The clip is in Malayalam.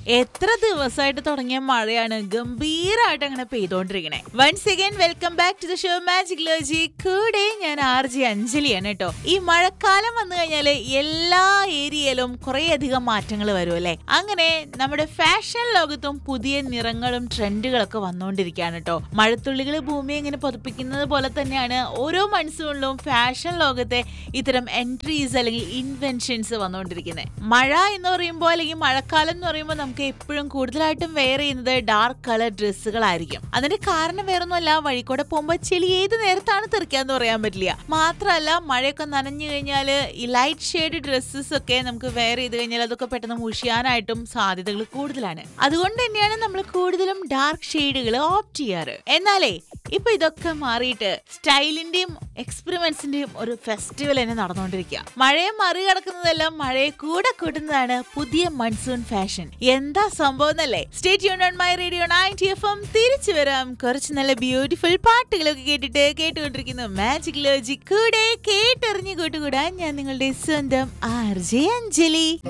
എത്ര ദിവസമായിട്ട് തുടങ്ങിയ മഴയാണ് ഗംഭീരമായിട്ട് അങ്ങനെ പെയ്തോണ്ടിരിക്കണേ once again welcome back to the show magic ലോജി കൂടെ ഞാൻ ആർ ജി അഞ്ജലിയാണ് കേട്ടോ ഈ മഴക്കാലം വന്നു കഴിഞ്ഞാല് എല്ലാ ഏരിയയിലും കുറെ അധികം മാറ്റങ്ങൾ വരും അല്ലെ അങ്ങനെ നമ്മുടെ ഫാഷൻ ലോകത്തും പുതിയ നിറങ്ങളും ട്രെൻഡുകളൊക്കെ വന്നുകൊണ്ടിരിക്കുകയാണ് കേട്ടോ മഴത്തുള്ളികൾ ഭൂമിയെ ഇങ്ങനെ പൊതുപ്പിക്കുന്നത് പോലെ തന്നെയാണ് ഓരോ മൺസൂണിലും ഫാഷൻ ലോകത്തെ ഇത്തരം എൻട്രീസ് അല്ലെങ്കിൽ ഇൻവെൻഷൻസ് വന്നുകൊണ്ടിരിക്കുന്നത് മഴ എന്ന് പറയുമ്പോൾ അല്ലെങ്കിൽ മഴക്കാലം എന്ന് പറയുമ്പോൾ നമുക്ക് എപ്പോഴും കൂടുതലായിട്ടും വെയർ ചെയ്യുന്നത് ഡാർക്ക് കളർ ഡ്രസ്സുകളായിരിക്കും അതിന്റെ കാരണം വേറൊന്നുമല്ല വഴിക്കൂടെ പോകുമ്പോൾ ചെളി ഏത് നേരത്താണ് തെറിക്കാന്ന് പറയാൻ പറ്റില്ല മാത്രമല്ല മഴയൊക്കെ നനഞ്ഞു കഴിഞ്ഞാൽ ഈ ലൈറ്റ് ഷെയ്ഡ് ഡ്രസ്സസ് ഒക്കെ നമുക്ക് വെയർ ചെയ്ത് കഴിഞ്ഞാൽ അതൊക്കെ പെട്ടെന്ന് മുഷിയാനായിട്ടും സാധ്യതകൾ കൂടുതലാണ് അതുകൊണ്ട് തന്നെയാണ് നമ്മൾ കൂടുതലും ഡാർക്ക് ഷെയ്ഡുകൾ ഓപ്റ്റ് ചെയ്യാറ് എന്നാലേ ഇപ്പൊ ഇതൊക്കെ മാറിയിട്ട് സ്റ്റൈലിന്റെയും എക്സ്പെരിമെന്റ്സിന്റെയും ഒരു ഫെസ്റ്റിവൽ തന്നെ നടന്നുകൊണ്ടിരിക്കുക മഴയെ മറികടക്കുന്നതെല്ലാം മഴയെ കൂടെ കൂട്ടുന്നതാണ് പുതിയ മൺസൂൺ ഫാഷൻ എന്താ സംഭവം എന്നല്ലേ സ്റ്റേറ്റ് യൂൺ on my radio ninety F M തിരിച്ചു വരാം കുറച്ച് നല്ല ബ്യൂട്ടിഫുൾ പാട്ടുകളൊക്കെ കേട്ടിട്ട് കേട്ടുകൊണ്ടിരിക്കുന്നു മാജിക് ലോജി കൂടെ കേട്ടെറിഞ്ഞു കൂട്ടുകൂടാൻ ഞാൻ നിങ്ങളുടെ സ്വന്തം ആർ ജെ അഞ്ജലി